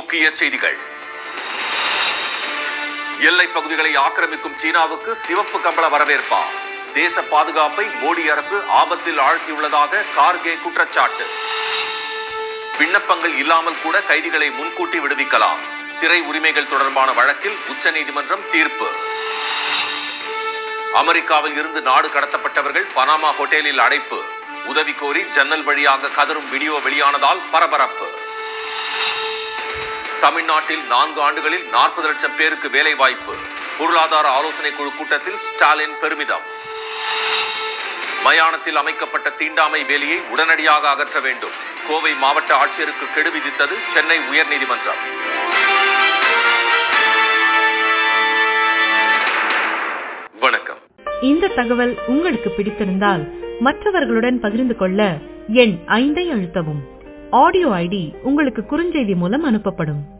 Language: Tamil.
முக்கிய செய்திகள் எல்லை பகுதிகளை ஆக்கிரமிக்கும் சீனாவுக்கு சிவப்பு கம்பள வரவேற்பா தேச பாதுகாப்பை மோடி அரசு ஆபத்தில் ஆழ்த்தியுள்ளதாக கார்கே குற்றச்சாட்டு விண்ணப்பங்கள் இல்லாமல் கூட கைதிகளை முன்கூட்டி விடுவிக்கலாம் சிறை உரிமைகள் தொடர்பான வழக்கில் உச்சநீதிமன்றம் தீர்ப்பு அமெரிக்காவில் இருந்து நாடு கடத்தப்பட்டவர்கள் பனாமா ஹோட்டலில் அடைப்பு உதவி கோரி ஜன்னல் வழியாக கதரும் வீடியோ வெளியானதால் பரபரப்பு தமிழ்நாட்டில் நான்கு ஆண்டுகளில் நாற்பது லட்சம் பேருக்கு வேலை வாய்ப்பு பொருளாதார ஆலோசனை குழு கூட்டத்தில் ஸ்டாலின் பெருமிதம் மயானத்தில் அமைக்கப்பட்ட தீண்டாமை வேலியை உடனடியாக அகற்ற வேண்டும் கோவை மாவட்ட ஆட்சியருக்கு கெடு விதித்தது சென்னை உயர்நீதிமன்றம் வணக்கம் இந்த தகவல் உங்களுக்கு பிடித்திருந்தால் மற்றவர்களுடன் பகிர்ந்து கொள்ள எண் ஐந்தை அழுத்தவும் ஆடியோ ஐடி உங்களுக்கு குறுஞ்செய்தி மூலம் அனுப்பப்படும்